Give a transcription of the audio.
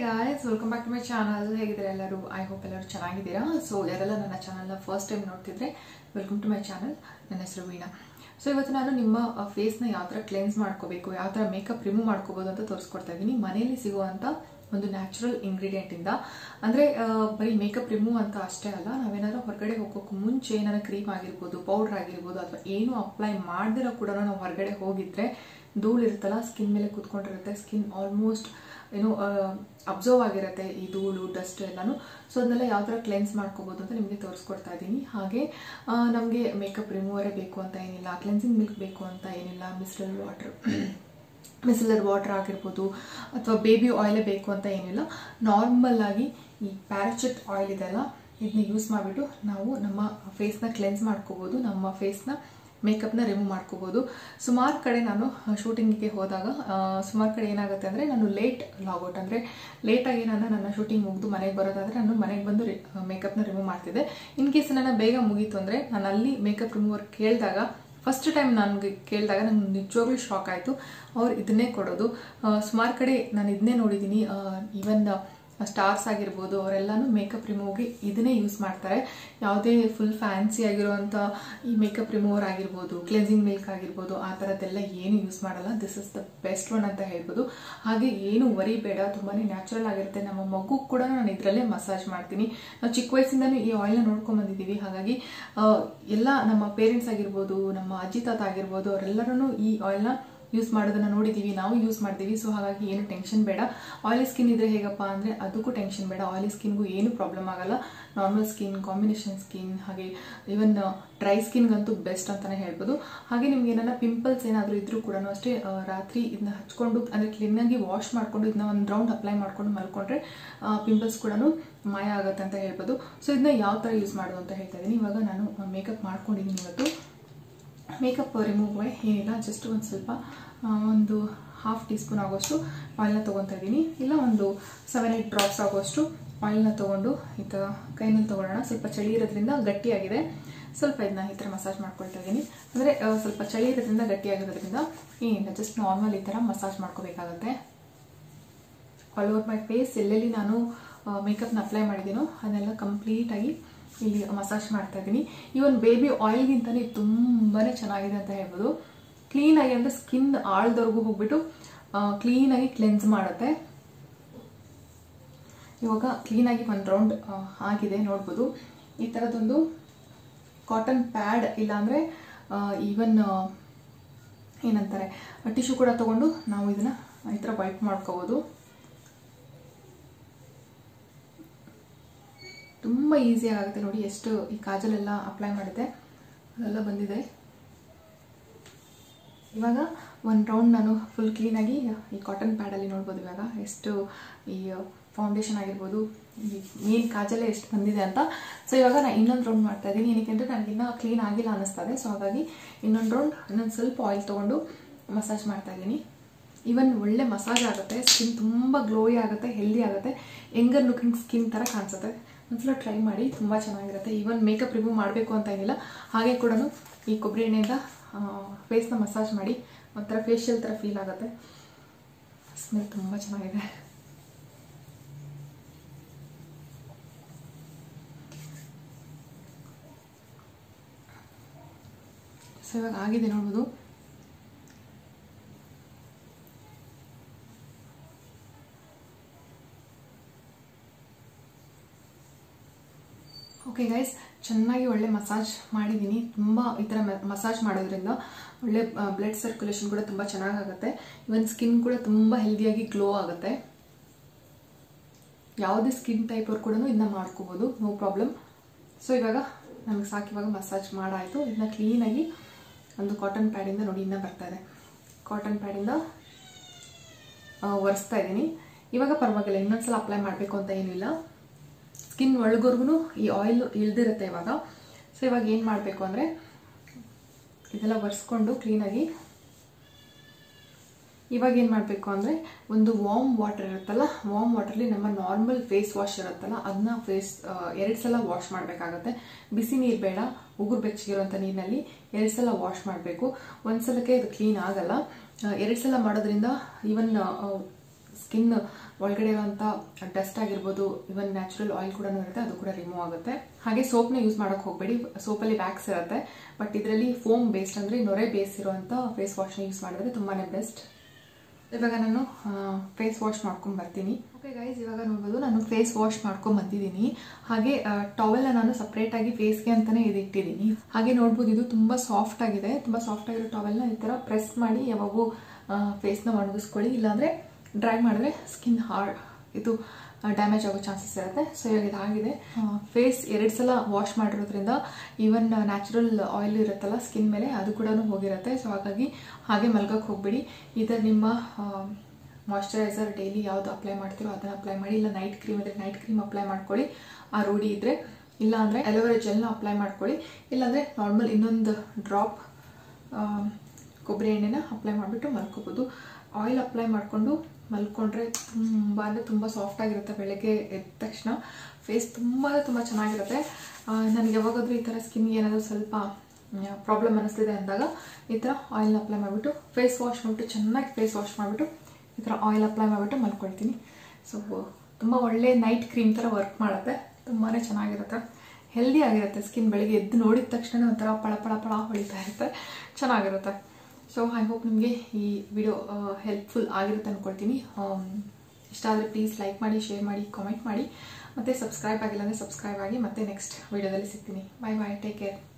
guys welcome back to my channel ಹೇಗಿದ್ದಾರೆ ಎಲ್ಲರೂ I hope ಎಲ್ಲರೂ ಚೆನ್ನಾಗಿದ್ದೀರಾ ಸೊ ಯಾರೆಲ್ಲ ನನ್ನ ಚಾನಲ್ನ ಫಸ್ಟ್ ಟೈಮ್ ನೋಡ್ತಿದ್ರೆ ವೆಲ್ಕಮ್ ಟು ಮೈ ಚಾನಲ್ ನನ್ನ ಹೆಸರು ವೀಣಾ ಸೊ ಇವತ್ತು ನಾನು ನಿಮ್ಮ ಫೇಸ್ನ ಯಾವ ಥರ ಕ್ಲೆನ್ಸ್ ಮಾಡ್ಕೋಬೇಕು ಯಾವ ಥರ ಮೇಕಪ್ ರಿಮೂವ್ ಮಾಡ್ಕೋಬೋದು ಅಂತ ತೋರಿಸ್ಕೊಡ್ತಾ ಇದ್ದೀನಿ ಮನೆಯಲ್ಲಿ ಸಿಗುವಂಥ ಒಂದು ನ್ಯಾಚುರಲ್ ಇಂಗ್ರೀಡಿಯೆಂಟಿಂದ ಅಂದರೆ ಬರೀ ಮೇಕಪ್ ರಿಮೂವ್ ಅಂತ ಅಷ್ಟೇ ಅಲ್ಲ ನಾವೇನಾದ್ರೂ ಹೊರಗಡೆ ಹೋಗೋಕೆ ಮುಂಚೆ ಏನಾರ ಕ್ರೀಮ್ ಆಗಿರ್ಬೋದು ಪೌಡ್ರ್ ಆಗಿರ್ಬೋದು ಅಥವಾ ಏನು ಅಪ್ಲೈ ಮಾಡ್ದಿರೋ ಕೂಡ ನಾವು ಹೊರಗಡೆ ಹೋಗಿದ್ರೆ ಧೂಳು ಇರುತ್ತಲ್ಲ ಸ್ಕಿನ್ ಮೇಲೆ ಕೂತ್ಕೊಂಡಿರುತ್ತೆ ಸ್ಕಿನ್ ಆಲ್ಮೋಸ್ಟ್ ಏನು ಅಬ್ಸರ್ವ್ ಆಗಿರುತ್ತೆ ಈ ಧೂಳು ಡಸ್ಟ್ ಎಲ್ಲಾನು ಸೊ ಅದನ್ನೆಲ್ಲ ಯಾವ ಥರ ಕ್ಲೆನ್ಸ್ ಮಾಡ್ಕೋಬೋದು ಅಂತ ನಿಮಗೆ ತೋರಿಸ್ಕೊಡ್ತಾ ಇದ್ದೀನಿ ಹಾಗೆ ನಮಗೆ ಮೇಕಪ್ ರಿಮೂವರೇ ಬೇಕು ಅಂತ ಏನಿಲ್ಲ ಕ್ಲೆನ್ಸಿಂಗ್ ಮಿಲ್ಕ್ ಬೇಕು ಅಂತ ಏನಿಲ್ಲ ಮಿಸ್ರಲ್ ವಾಟರ್ ಮಿಸಲರ್ ವಾಟರ್ ಆಗಿರ್ಬೋದು ಅಥವಾ ಬೇಬಿ ಆಯಿಲೇ ಬೇಕು ಅಂತ ಏನಿಲ್ಲ ನಾರ್ಮಲ್ ಆಗಿ ಈ ಪ್ಯಾರಾಚೂಟ್ ಆಯಿಲ್ ಇದೆಲ್ಲ ಇದನ್ನ ಯೂಸ್ ಮಾಡಿಬಿಟ್ಟು ನಾವು ನಮ್ಮ ಫೇಸ್ನ ಕ್ಲೆನ್ಸ್ ಮಾಡ್ಕೋಬೋದು ನಮ್ಮ ಫೇಸ್ನ ಮೇಕಪ್ನ ರಿಮೂವ್ ಮಾಡ್ಕೋಬೋದು ಸುಮಾರು ಕಡೆ ನಾನು ಶೂಟಿಂಗಿಗೆ ಹೋದಾಗ ಸುಮಾರು ಕಡೆ ಏನಾಗುತ್ತೆ ಅಂದರೆ ನಾನು ಲೇಟ್ ಲಾಗೌಟ್ ಅಂದರೆ ಲೇಟಾಗಿ ನಾನು ನನ್ನ ಶೂಟಿಂಗ್ ಮುಗಿದು ಮನೆಗೆ ಬರೋದಾದರೆ ನಾನು ಮನೆಗೆ ಬಂದು ಮೇಕಪ್ನ ರಿಮೂವ್ ಮಾಡ್ತಿದ್ದೆ ಇನ್ ಕೇಸ್ ನನ್ನ ಬೇಗ ಮುಗೀತು ಅಂದರೆ ನಾನು ಅಲ್ಲಿ ಮೇಕಪ್ ರಿಮೂವರ್ ಕೇಳಿದಾಗ ಫಸ್ಟ್ ಟೈಮ್ ನನಗೆ ಕೇಳಿದಾಗ ನಂಗೆ ನಿಜವಾಗ್ಲೂ ಶಾಕ್ ಆಯಿತು ಅವ್ರು ಇದನ್ನೇ ಕೊಡೋದು ಸುಮಾರು ಕಡೆ ನಾನು ಇದನ್ನೇ ನೋಡಿದ್ದೀನಿ ಈವನ್ ಸ್ಟಾರ್ಸ್ ಆಗಿರ್ಬೋದು ಅವರೆಲ್ಲನೂ ಮೇಕಪ್ ರಿಮೂವ್ಗೆ ಇದನ್ನೇ ಯೂಸ್ ಮಾಡ್ತಾರೆ ಯಾವುದೇ ಫುಲ್ ಫ್ಯಾನ್ಸಿ ಆಗಿರುವಂಥ ಈ ಮೇಕಪ್ ರಿಮೂವರ್ ಆಗಿರ್ಬೋದು ಕ್ಲೆನ್ಸಿಂಗ್ ಮಿಲ್ಕ್ ಆಗಿರ್ಬೋದು ಆ ಥರದ್ದೆಲ್ಲ ಏನು ಯೂಸ್ ಮಾಡಲ್ಲ this is the best one ಅಂತ ಹೇಳ್ಬೋದು ಹಾಗೆ ಏನು ವರಿ ಬೇಡ ತುಂಬಾ ನ್ಯಾಚುರಲ್ ಆಗಿರುತ್ತೆ ನಮ್ಮ ಮಗು ಕೂಡ ನಾನು ಇದರಲ್ಲೇ ಮಸಾಜ್ ಮಾಡ್ತೀನಿ ನಾವು ಚಿಕ್ಕ ವಯಸ್ಸಿಂದನೂ ಈ ಆಯಿಲ್ನ ನೋಡ್ಕೊಂಡ್ ಬಂದಿದ್ದೀವಿ ಹಾಗಾಗಿ ಎಲ್ಲ ನಮ್ಮ ಪೇರೆಂಟ್ಸ್ ಆಗಿರ್ಬೋದು ನಮ್ಮ ಅಜ್ಜಿ ತಾತ ಆಗಿರ್ಬೋದು ಅವರೆಲ್ಲರೂ ಈ ಆಯಿಲ್ನ ಯೂಸ್ ಮಾಡೋದನ್ನ ನೋಡಿದ್ದೀವಿ ನಾವು ಯೂಸ್ ಮಾಡ್ತೀವಿ ಸೊ ಹಾಗಾಗಿ ಏನು ಟೆನ್ಷನ್ ಬೇಡ ಆಯಿಲಿ ಸ್ಕಿನ್ ಇದ್ರೆ ಹೇಗಪ್ಪ ಅಂದರೆ ಅದಕ್ಕೂ ಟೆನ್ಷನ್ ಬೇಡ ಆಯಿಲಿ ಸ್ಕಿನ್ಗೂ ಏನು ಪ್ರಾಬ್ಲಮ್ ಆಗಲ್ಲ ನಾರ್ಮಲ್ ಸ್ಕಿನ್ ಕಾಂಬಿನೇಷನ್ ಸ್ಕಿನ್ ಹಾಗೆ ಈವನ್ ಡ್ರೈ ಸ್ಕಿನ್ಗಂತೂ ಬೆಸ್ಟ್ ಅಂತಲೇ ಹೇಳ್ಬೋದು ಹಾಗೆ ನಿಮ್ಗೆ ಏನಾರ ಪಿಂಪಲ್ಸ್ ಏನಾದರೂ ಇದ್ರೂ ಕೂಡ ಅಷ್ಟೇ ರಾತ್ರಿ ಇದನ್ನ ಹಚ್ಕೊಂಡು ಅಂದರೆ ಕ್ಲೀನಾಗಿ ವಾಶ್ ಮಾಡಿಕೊಂಡು ಇದನ್ನ ಒಂದು ರೌಂಡ್ ಅಪ್ಲೈ ಮಾಡ್ಕೊಂಡು ಮಲ್ಕೊಂಡ್ರೆ ಪಿಂಪಲ್ಸ್ ಕೂಡ ಮಾಯ ಆಗುತ್ತೆ ಅಂತ ಹೇಳ್ಬೋದು ಸೊ ಇದನ್ನ ಯಾವ ಥರ ಯೂಸ್ ಮಾಡೋದು ಅಂತ ಹೇಳ್ತಾ ಇದ್ದೀನಿ ಇವಾಗ ನಾನು ಮೇಕಪ್ ಮಾಡ್ಕೊಂಡಿದ್ದೀನಿ ಇವತ್ತು ಮೇಕಪ್ ರಿಮೂವ್ ಏನಿಲ್ಲ ಜಸ್ಟ್ ಒಂದು ಸ್ವಲ್ಪ ಒಂದು ಹಾಫ್ ಟೀ ಸ್ಪೂನ್ ಆಗೋಷ್ಟು ಆಯಿಲ್ನ ತೊಗೊತಾ ಇದ್ದೀನಿ ಇಲ್ಲ ಒಂದು ಸೆವೆನ್ ಏಯ್ಟ್ ಡ್ರಾಪ್ಸ್ ಆಗೋಷ್ಟು ಆಯಿಲ್ನ ತೊಗೊಂಡು ಈ ಥರ ಕೈನಲ್ಲಿ ತೊಗೊಳ್ಳೋಣ ಸ್ವಲ್ಪ ಚಳಿ ಇರೋದ್ರಿಂದ ಗಟ್ಟಿಯಾಗಿದೆ ಸ್ವಲ್ಪ ಇದನ್ನ ಈ ಥರ ಮಸಾಜ್ ಮಾಡ್ಕೊಳ್ತಾ ಇದ್ದೀನಿ ಅಂದರೆ ಸ್ವಲ್ಪ ಚಳಿ ಇರೋದ್ರಿಂದ ಗಟ್ಟಿಯಾಗಿರೋದ್ರಿಂದ ಏನಿಲ್ಲ ಜಸ್ಟ್ ನಾರ್ಮಲ್ ಈ ಥರ ಮಸಾಜ್ ಮಾಡ್ಕೋಬೇಕಾಗತ್ತೆ ಆಲ್ ಓವರ್ ಮೈ ಫೇಸ್ ಎಲ್ಲೆಲ್ಲಿ ನಾನು ಮೇಕಪ್ನ ಅಪ್ಲೈ ಮಾಡಿದ್ದೀನೋ ಅದನ್ನೆಲ್ಲ ಕಂಪ್ಲೀಟಾಗಿ ಇಲ್ಲಿ ಮಸಾಜ್ ಮಾಡ್ತಾ ಇದ್ದೀನಿ ಈವನ್ ಬೇಬಿ ಆಯಿಲ್ಗಿಂತಲೇ ತುಂಬಾ ಚೆನ್ನಾಗಿದೆ ಅಂತ ಹೇಳ್ಬೋದು ಕ್ಲೀನಾಗಿ ಅಂದರೆ ಸ್ಕಿನ್ ಆಳ್ದವ್ರಿಗೂ ಹೋಗ್ಬಿಟ್ಟು ಕ್ಲೀನಾಗಿ ಕ್ಲೆನ್ಸ್ ಮಾಡುತ್ತೆ ಇವಾಗ ಕ್ಲೀನಾಗಿ ಒಂದು ರೌಂಡ್ ಆಗಿದೆ ನೋಡ್ಬೋದು ಈ ಥರದೊಂದು ಕಾಟನ್ ಪ್ಯಾಡ್ ಇಲ್ಲಾಂದರೆ ಈವನ್ ಏನಂತಾರೆ ಟಿಶ್ಯೂ ಕೂಡ ತೊಗೊಂಡು ನಾವು ಇದನ್ನು ಈ ಥರ ವೈಪ್ ಮಾಡ್ಕೋಬೋದು ತುಂಬ ಈಸಿ ಆಗುತ್ತೆ ನೋಡಿ ಎಷ್ಟು ಈ ಕಾಜಲೆಲ್ಲ ಅಪ್ಲೈ ಮಾಡಿದೆ ಅದೆಲ್ಲ ಬಂದಿದೆ ಇವಾಗ ಒಂದು ರೌಂಡ್ ನಾನು ಫುಲ್ ಕ್ಲೀನಾಗಿ ಈ ಕಾಟನ್ ಪ್ಯಾಡಲ್ಲಿ ನೋಡ್ಬೋದು ಇವಾಗ ಎಷ್ಟು ಈ ಫೌಂಡೇಶನ್ ಆಗಿರ್ಬೋದು ಈ ಮೇನ್ ಕಾಜಲ್ಲೇ ಎಷ್ಟು ಬಂದಿದೆ ಅಂತ ಸೊ ಇವಾಗ ನಾನು ಇನ್ನೊಂದು ರೌಂಡ್ ಮಾಡ್ತಾ ಇದ್ದೀನಿ ಏನಕ್ಕೆ ಅಂದರೆ ನನಗಿನ್ನ ಕ್ಲೀನ್ ಆಗಿಲ್ಲ ಅನ್ನಿಸ್ತದೆ ಸೊ ಹಾಗಾಗಿ ಇನ್ನೊಂದು ರೌಂಡ್ ಇನ್ನೊಂದು ಸ್ವಲ್ಪ ಆಯಿಲ್ ತೊಗೊಂಡು ಮಸಾಜ್ ಮಾಡ್ತಾ ಇದ್ದೀನಿ ಈವನ್ ಒಳ್ಳೆ ಮಸಾಜ್ ಆಗುತ್ತೆ ಸ್ಕಿನ್ ತುಂಬ ಗ್ಲೋಯಿ ಆಗುತ್ತೆ ಹೆಲ್ದಿ ಆಗುತ್ತೆ ಯಂಗರ್ ಲುಕಿಂಗ್ ಸ್ಕಿನ್ ಥರ ಕಾಣಿಸುತ್ತೆ ಒಂದ್ಸಲ ಟ್ರೈ ಮಾಡಿ ತುಂಬ ಚೆನ್ನಾಗಿರುತ್ತೆ ಈವನ್ ಮೇಕಪ್ ರಿಮೂವ್ ಮಾಡಬೇಕು ಅಂತ ಏನಿಲ್ಲ ಹಾಗೆ ಕೂಡ ಈ ಕೊಬ್ಬರಿ ಎಣ್ಣೆಯಿಂದ ಫೇಸ್ನ ಮಸಾಜ್ ಮಾಡಿ ಒಂಥರ ಫೇಶಿಯಲ್ ಥರ ಫೀಲ್ ಆಗುತ್ತೆ ಸ್ಮೆಲ್ ತುಂಬ ಚೆನ್ನಾಗಿದೆ ಸೊ ಇವಾಗ ಆಗಿದೆ ನೋಡ್ಬೋದು ಓಕೆ ಗೈಸ್ ಚೆನ್ನಾಗಿ ಒಳ್ಳೆ ಮಸಾಜ್ ಮಾಡಿದ್ದೀನಿ ತುಂಬ ಈ ಥರ ಮಸಾಜ್ ಮಾಡೋದ್ರಿಂದ ಒಳ್ಳೆ ಬ್ಲಡ್ ಸರ್ಕ್ಯುಲೇಷನ್ ಕೂಡ ತುಂಬ ಚೆನ್ನಾಗಾಗುತ್ತೆ ಇವನ್ ಸ್ಕಿನ್ ಕೂಡ ತುಂಬ ಹೆಲ್ದಿಯಾಗಿ ಗ್ಲೋ ಆಗುತ್ತೆ ಯಾವುದೇ ಸ್ಕಿನ್ ಟೈಪ್ ಅವ್ರು ಕೂಡ ಇದನ್ನ ಮಾಡ್ಕೋಬೋದು ನೋ ಪ್ರಾಬ್ಲಮ್ ಸೊ ಇವಾಗ ನಮಗೆ ಸಾಕು ಇವಾಗ ಮಸಾಜ್ ಮಾಡಾಯಿತು ಇದನ್ನ ಕ್ಲೀನಾಗಿ ಒಂದು ಕಾಟನ್ ಪ್ಯಾಡಿಂದ ನೋಡಿ ಇನ್ನೂ ಬರ್ತಾ ಇದೆ ಕಾಟನ್ ಪ್ಯಾಡಿಂದ ಒರೆಸ್ತಾ ಇದ್ದೀನಿ ಇವಾಗ ಪರವಾಗಿಲ್ಲ ಇನ್ನೊಂದ್ಸಲ ಅಪ್ಲೈ ಮಾಡಬೇಕು ಅಂತ ಏನಿಲ್ಲ ಸ್ಕಿನ್ ಒಳಗೋರ್ಗು ಈ ಆಯಿಲ್ ಇಳ್ದಿರುತ್ತೆ ಇವಾಗ ಸೊ ಇವಾಗ ಏನು ಮಾಡಬೇಕು ಅಂದರೆ ಇದೆಲ್ಲ ಒರೆಸ್ಕೊಂಡು ಕ್ಲೀನಾಗಿ ಇವಾಗ ಏನು ಮಾಡಬೇಕು ಅಂದರೆ ಒಂದು ವಾರ್ಮ್ ವಾಟರ್ ಇರುತ್ತಲ್ಲ ವಾರ್ಮ್ ವಾಟರ್ಲಿ ನಮ್ಮ ನಾರ್ಮಲ್ ಫೇಸ್ ವಾಶ್ ಇರುತ್ತಲ್ಲ ಅದನ್ನ ಫೇಸ್ ಎರಡು ಸಲ ವಾಶ್ ಮಾಡಬೇಕಾಗತ್ತೆ ಬಿಸಿ ನೀರು ಬೇಡ ಉಗುರು ಬೆಚ್ಚಗಿರುವಂಥ ನೀರಿನಲ್ಲಿ ಎರಡು ಸಲ ವಾಶ್ ಮಾಡಬೇಕು ಒಂದು ಸಲಕ್ಕೆ ಇದು ಕ್ಲೀನ್ ಆಗಲ್ಲ ಎರಡು ಸಲ ಮಾಡೋದ್ರಿಂದ ಈವನ್ ಸ್ಕಿನ್ ಒಳಗಡೆ ಇರುವಂಥ ಡಸ್ಟ್ ಆಗಿರ್ಬೋದು ಇವನ್ ನ್ಯಾಚುರಲ್ ಆಯಿಲ್ ಕೂಡ ಇರುತ್ತೆ ಅದು ಕೂಡ ರಿಮೂವ್ ಆಗುತ್ತೆ ಹಾಗೆ ಸೋಪ್ನ ಯೂಸ್ ಮಾಡೋಕೆ ಹೋಗಬೇಡಿ ಸೋಪಲ್ಲಿ ವ್ಯಾಕ್ಸ್ ಇರುತ್ತೆ ಬಟ್ ಇದರಲ್ಲಿ ಫೋಮ್ ಬೇಸ್ಡ್ ಅಂದರೆ ನೊರೆ ಬೇಸ್ ಇರುವಂಥ ಫೇಸ್ ವಾಶ್ನ ಯೂಸ್ ಮಾಡಿದ್ರೆ ತುಂಬಾ ಬೆಸ್ಟ್ ಇವಾಗ ನಾನು ಫೇಸ್ ವಾಶ್ ಮಾಡ್ಕೊಂಡು ಬರ್ತೀನಿ ಓಕೆ ಗೈಸ್ ಇವಾಗ ನೋಡ್ಬೋದು ನಾನು ಫೇಸ್ ವಾಶ್ ಮಾಡ್ಕೊಂಡು ಬಂದಿದ್ದೀನಿ ಹಾಗೆ ಟವೆಲ್ನ ನಾನು ಸಪ್ರೇಟಾಗಿ ಫೇಸ್ಗೆ ಅಂತಲೇ ಇದು ಇಟ್ಟಿದ್ದೀನಿ ಹಾಗೆ ನೋಡ್ಬೋದು ಇದು ತುಂಬ ಸಾಫ್ಟ್ ಆಗಿದೆ ತುಂಬ ಸಾಫ್ಟ್ ಆಗಿರೋ ಟವೆಲ್ನ ಈ ಥರ ಪ್ರೆಸ್ ಮಾಡಿ ಯಾವಾಗೂ ಫೇಸ್ನ ಒಣಗಿಸ್ಕೊಳ್ಳಿ ಇಲ್ಲಾಂದರೆ ಡ್ರೈ ಮಾಡಿದ್ರೆ ಸ್ಕಿನ್ ಹಾರ್ಡ್ ಇದು ಡ್ಯಾಮೇಜ್ ಆಗೋ ಚಾನ್ಸಸ್ ಇರುತ್ತೆ ಸೊ ಇವಾಗ ಇದಾಗಿದೆ ಫೇಸ್ ಎರಡು ಸಲ ವಾಶ್ ಮಾಡಿರೋದ್ರಿಂದ ಈವನ್ ನ್ಯಾಚುರಲ್ ಆಯಿಲ್ ಇರುತ್ತಲ್ಲ ಸ್ಕಿನ್ ಮೇಲೆ ಅದು ಕೂಡ ಹೋಗಿರುತ್ತೆ ಸೊ ಹಾಗಾಗಿ ಹಾಗೆ ಮಲ್ಗಕ್ಕೆ ಹೋಗ್ಬೇಡಿ ಇದರ ನಿಮ್ಮ ಮಾಯ್ಶ್ಚರೈಸರ್ ಡೈಲಿ ಯಾವುದು ಅಪ್ಲೈ ಮಾಡ್ತೀರೋ ಅದನ್ನು ಅಪ್ಲೈ ಮಾಡಿ ಇಲ್ಲ ನೈಟ್ ಕ್ರೀಮ್ ಇದ್ರೆ ನೈಟ್ ಕ್ರೀಮ್ ಅಪ್ಲೈ ಮಾಡ್ಕೊಳ್ಳಿ ಆ ರೂಢಿ ಇದ್ದರೆ ಇಲ್ಲ ಅಂದರೆ ಅಲೋವೆರಾ ಜೆಲ್ನ ಅಪ್ಲೈ ಮಾಡ್ಕೊಳ್ಳಿ ಇಲ್ಲಾಂದರೆ ನಾರ್ಮಲ್ ಇನ್ನೊಂದು ಡ್ರಾಪ್ ಕೊಬ್ಬರಿ ಎಣ್ಣೆನ ಅಪ್ಲೈ ಮಾಡಿಬಿಟ್ಟು ಮಲ್ಕೋಬೋದು ಆಯಿಲ್ ಅಪ್ಲೈ ಮಾಡಿಕೊಂಡು ಮಲ್ಕೊಂಡ್ರೆ ತುಂಬ ಅಂದರೆ ತುಂಬ ಸಾಫ್ಟಾಗಿರುತ್ತೆ ಬೆಳಗ್ಗೆ ಎದ್ದ ತಕ್ಷಣ ಫೇಸ್ ತುಂಬ ತುಂಬ ಚೆನ್ನಾಗಿರುತ್ತೆ ನನಗೆ ಯಾವಾಗಾದರೂ ಈ ಥರ ಸ್ಕಿನ್ಗೆ ಏನಾದರೂ ಸ್ವಲ್ಪ ಪ್ರಾಬ್ಲಮ್ ಅನ್ನಿಸ್ತಿದೆ ಅಂದಾಗ ಈ ಥರ ಆಯಿಲ್ನ ಅಪ್ಲೈ ಮಾಡಿಬಿಟ್ಟು ಫೇಸ್ ವಾಶ್ ಮಾಡಿಬಿಟ್ಟು ಚೆನ್ನಾಗಿ ಫೇಸ್ ವಾಶ್ ಮಾಡಿಬಿಟ್ಟು ಈ ಥರ ಆಯಿಲ್ ಅಪ್ಲೈ ಮಾಡಿಬಿಟ್ಟು ಮಲ್ಕೊಳ್ತೀನಿ ಸೊ ತುಂಬ ಒಳ್ಳೆ ನೈಟ್ ಕ್ರೀಮ್ ಥರ ವರ್ಕ್ ಮಾಡುತ್ತೆ ತುಂಬಾ ಚೆನ್ನಾಗಿರುತ್ತೆ ಹೆಲ್ದಿ ಆಗಿರುತ್ತೆ ಸ್ಕಿನ್ ಬೆಳಗ್ಗೆ ಎದ್ದು ನೋಡಿದ ತಕ್ಷಣ ಒಂಥರ ಪಳ ಪಳ ಪಳ ಹೊಳಿತಾ ಇರುತ್ತೆ ಚೆನ್ನಾಗಿರುತ್ತೆ ಸೊ ಐ ಹೋಪ್ ನಿಮಗೆ ಈ ವಿಡಿಯೋ ಹೆಲ್ಪ್ಫುಲ್ ಆಗಿರುತ್ತೆ ಅಂದ್ಕೊಳ್ತೀನಿ ಇಷ್ಟ ಆದರೆ ಪ್ಲೀಸ್ ಲೈಕ್ ಮಾಡಿ ಶೇರ್ ಮಾಡಿ ಕಾಮೆಂಟ್ ಮಾಡಿ ಮತ್ತು ಸಬ್ಸ್ಕ್ರೈಬ್ ಆಗಿಲ್ಲ ಅಂದರೆ ಸಬ್ಸ್ಕ್ರೈಬ್ ಆಗಿ ಮತ್ತೆ ನೆಕ್ಸ್ಟ್ ವಿಡಿಯೋದಲ್ಲಿ ಸಿಗ್ತೀನಿ ಬಾಯ್ ಬಾಯ್ ಟೇಕ್ ಕೇರ್